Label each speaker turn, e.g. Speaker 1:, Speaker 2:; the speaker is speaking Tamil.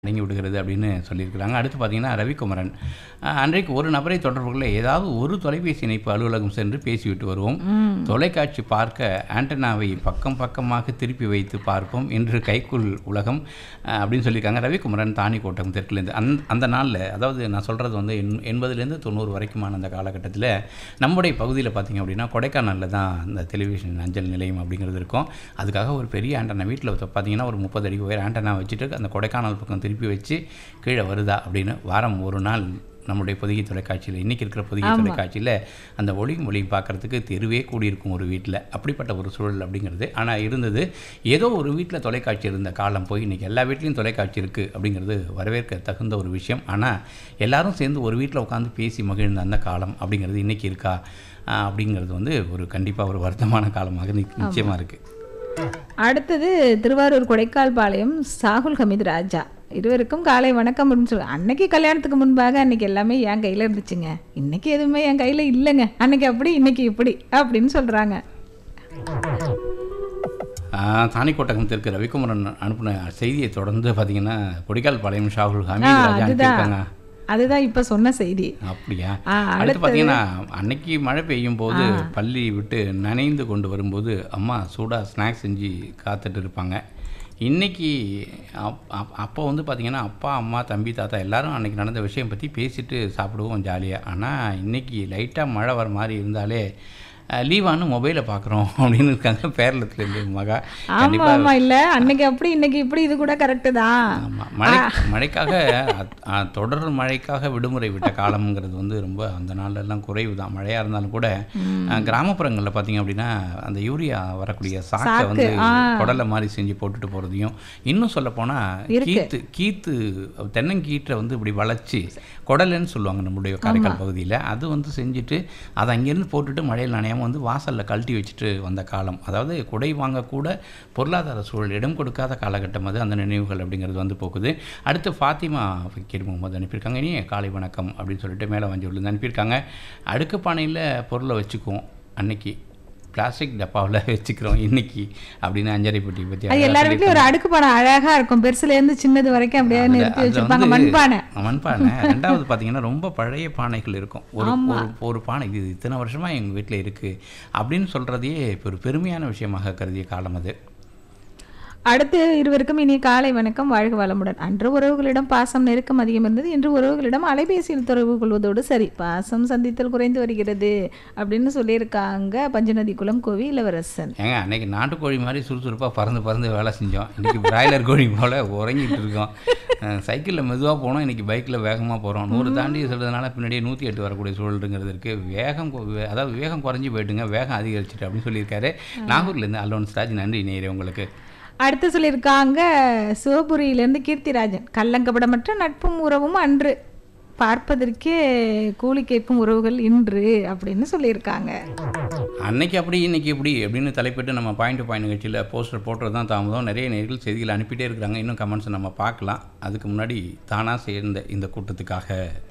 Speaker 1: அடங்கி விடுகிறது அப்படின்னு சொல்லியிருக்கிறாங்க அடுத்து பார்த்தீங்கன்னா ரவிக்குமரன் அஹ், அன்றைக்கு ஒரு நபரை தொடர்பு கொள்ள ஏதாவது ஒரு தொலைபேசி இணைப்பு அலுவலகம் சென்று பேசிவிட்டு வருவோம் தொலைக்காட்சி பார்க்க ஆண்டனாவை பக்கம் பக்கமாக திருப்பி வைத்து பார்ப்போம் இன்று கைக்குள் உலகம் அஹ், அப்படின்னு சொல்லியிருக்காங்க ரவிக்குமரன் தாணிக்கோட்டம் தெற்குலேருந்து அந் அந்த நாளில் அதாவது நான் சொல்கிறது வந்து எண் எண்பதுலேருந்து தொண்ணூறு வரைக்குமான அந்த காலகட்டத்தில் நம்முடைய பகுதியில் பார்த்தீங்க அப்படின்னா கொடைக்கானலில் தான் அந்த டெலிவிஷன் அஞ்சல் நிலையம் அப்படிங்கிறது இருக்கும் அதுக்காக ஒரு பெரிய ஆண்டனா வீட்டில் பார்த்தீங்கன்னா ஒரு முப்பது அடி உயர ஆண்டனா வச்சுட்டு அந்த கொடைக்கானல் பக்கம் திருப்பி வச்சு கீழே வருதா அப்படின்னு வாரம் ஒரு நாள் நம்முடைய பொதிகை தொலைக்காட்சியில் இன்றைக்கி இருக்கிற பொதிகை தொலைக்காட்சியில் அந்த ஒளியும் ஒளியும் பார்க்குறதுக்கு தெருவே கூடியிருக்கும் ஒரு வீட்டில் அப்படிப்பட்ட ஒரு சூழல் அப்படிங்கிறது ஆனால் இருந்தது ஏதோ ஒரு வீட்டில் தொலைக்காட்சி இருந்த காலம் போய் இன்றைக்கி எல்லா வீட்லேயும் தொலைக்காட்சி இருக்குது அப்படிங்கிறது வரவேற்க தகுந்த ஒரு விஷயம் ஆனால் எல்லாரும் சேர்ந்து ஒரு வீட்டில் உட்காந்து பேசி மகிழ்ந்த அந்த காலம் அப்படிங்கிறது இன்றைக்கி இருக்கா ஆஹ் அப்படிங்கிறது வந்து ஒரு கண்டிப்பாக ஒரு வருத்தமான காலமாக நி- நிச்சயமா இருக்குது
Speaker 2: அடுத்தது திருவாரூர் கொடைக்கால் பாளையம் சாகுல் ஹமீத் ராஜா இருவருக்கும் காலை வணக்கம் அப்படின்னு சொல்லி அன்னைக்கு கல்யாணத்துக்கு முன்பாக அன்னைக்கு எல்லாமே என் கையில் இருந்துச்சுங்க இன்னைக்கு எதுவுமே என் கையில் இல்லைங்க அன்னைக்கு அப்படி இன்னைக்கு இப்படி அப்படின்னு சொல்கிறாங்க
Speaker 1: தானிக்கோட்டகம் தெற்கு ரவிக்குமரன் அனுப்பின செய்தியை தொடர்ந்து பார்த்தீங்கன்னா கொடிக்கால் பாளையம் ஷாகுல் ஹமீத் ராஜா
Speaker 2: அதுதான்
Speaker 1: அனுப்பியிருக்காங்க
Speaker 2: அதுதான் இப்போ சொன்ன செய்தி
Speaker 1: அப்படியா
Speaker 2: ஆ,
Speaker 1: அடுத்து பார்த்தீங்கன்னா அன்னைக்கு மழை பெய்யும் போது பள்ளி விட்டு நனைந்து கொண்டு வரும்போது அம்மா சூடாக ஸ்நாக்ஸ் செஞ்சு காத்துட்டு இருப்பாங்க இன்னைக்கு அப் அப்- அப்போ வந்து பார்த்தீங்கன்னா அப்பா அம்மா தம்பி தாத்தா எல்லாரும் அன்னைக்கு நடந்த விஷயம் பற்றி பேசிட்டு சாப்பிடுவோம் ஜாலியாக ஆனால் இன்னைக்கு லைட்டாக மழை வர மாதிரி இருந்தாலே லீவானு மொபைலை பார்க்குறோம் அப்படின்னு இருக்காங்க பேரளத்துலேருந்து மகா
Speaker 2: ஆமா ஆமா இல்ல அன்னைக்கு அப்படி இன்னைக்கு இப்படி இது கூட கரெக்டு தான்
Speaker 1: ஆமாம் மழை மழைக்காக அ- அ, தொடர் மழைக்காக விடுமுறை விட்ட காலம்ங்கிறது வந்து ரொம்ப அந்த நாள்ல எல்லாம் குறைவு தான் மழையாக இருந்தாலும் கூட கிராமப்புறங்களில் பார்த்தீங்க அப்படின்னா அந்த யூரியா வரக்கூடிய சாக்கை வந்து குடலை மாதிரி செஞ்சு போட்டுட்டு போகிறதையும் இன்னும் சொல்ல போனால் கீத்து கீத்து தென்னங்கீற்றை வந்து இப்படி வளைச்சி குடலைன்னு சொல்லுவாங்க நம்முடைய காரைக்கால் பகுதியில் அது வந்து செஞ்சுட்டு அதை அங்கேருந்து போட்டுட்டு மழையில் நனையாமல் வந்து வாசலில் கழட்டி வச்சுட்டு வந்த காலம் அதாவது குடை வாங்கக்கூட பொருளாதார சூழல் இடம் கொடுக்காத காலகட்டம் அது அந்த நினைவுகள் அப்படிங்கிறது வந்து போகுது அடுத்து ஃபாத்திமா ஃபக்கீர் முகமது அனுப்பியிருக்காங்க இனி காலை வணக்கம் அப்படின்னு சொல்லிட்டு மேலே வஞ்சி விழுந்து அனுப்பியிருக்காங்க அடுக்கு பானையில் பொருளை வச்சுக்குவோம் அன்னைக்கு பிளாஸ்டிக் டப்பாவில் வச்சுக்கிறோம் இன்னைக்கு அப்படின்னு அஞ்சரை பெட்டி பற்றி
Speaker 2: அது எல்லார் வீட்லயும் ஒரு அடுக்கு பானை அழகா இருக்கும் பெருசுல இருந்து சின்னது வரைக்கும் அப்படியே நிறுத்தி வச்சிருப்பாங்க மண்பானை
Speaker 1: மண்பானை ரெண்டாவது பார்த்தீங்கன்னா ரொம்ப பழைய பானைகள் இருக்கும் ஒரு ஒரு ஒரு பானை இது இத்தனை வருஷமா எங்கள் வீட்டில் இருக்கு அப்படின்னு சொல்றதையே இப்போ ஒரு பெருமையான விஷயமாக கருதிய காலம் அது
Speaker 2: அடுத்து இருவருக்கும் இனிய காலை வணக்கம் வாழ்க வளமுடன் அன்று உறவுகளிடம் பாசம் நெருக்கம் அதிகம் இருந்தது இன்று உறவுகளிடம் அலைபேசியில் தொடர்பு கொள்வதோடு சரி பாசம் சந்தித்தல் குறைந்து வருகிறது அப்படின்னு சொல்லியிருக்காங்க பஞ்சநதி குளம் கோவி இளவரசன்
Speaker 1: ஏங்க அன்னைக்கு நாட்டுக்கோழி மாதிரி சுறுசுறுப்பாக பறந்து பறந்து வேலை செஞ்சோம் இன்னைக்கு பிராய்லர் கோழி போல் உறங்கிட்டு இருக்கோம் சைக்கிளில் மெதுவாக போனோம் இன்னைக்கு பைக்கில் வேகமாக போகிறோம் நூறு தாண்டி சொல்கிறதுனால பின்னாடியே நூற்றி எட்டு வரக்கூடிய சூழலுங்கிறது இருக்குது வேகம் கொ- வே- அதாவது வேகம் குறைஞ்சி போயிட்டுங்க வேகம் அதிகரிச்சிட்டு அப்படின்னு சொல்லியிருக்காரு நாகூர்லேருந்து அல்லோன்ஸ் ராஜ் நன்றி நேரே உங்களுக்கு
Speaker 2: அடுத்து சொல்லியிருக்காங்க சிவபுரியிலேருந்து கீர்த்திராஜன் கள்ளங்கபடமற்ற நட்பும் உறவும் அன்று பார்ப்பதற்கே கூலி கேட்பும் உறவுகள் இன்று அப்படின்னு சொல்லியிருக்காங்க
Speaker 1: அன்னைக்கு அப்படி இன்னைக்கு இப்படி அப்படின்னு தலைப்பிட்டு நம்ம பாயிண்ட் டு பாயிண்ட் நிகழ்ச்சியில் போஸ்டர் போட்டுறது தான் தாமதம் நிறைய நேர்கள் செய்திகள் அனுப்பிட்டே இருக்கிறாங்க இன்னும் கமெண்ட்ஸ் நம்ம பார்க்கலாம் அதுக்கு முன்னாடி தானாக சேர்ந்த இந்த கூட்டத்துக்காக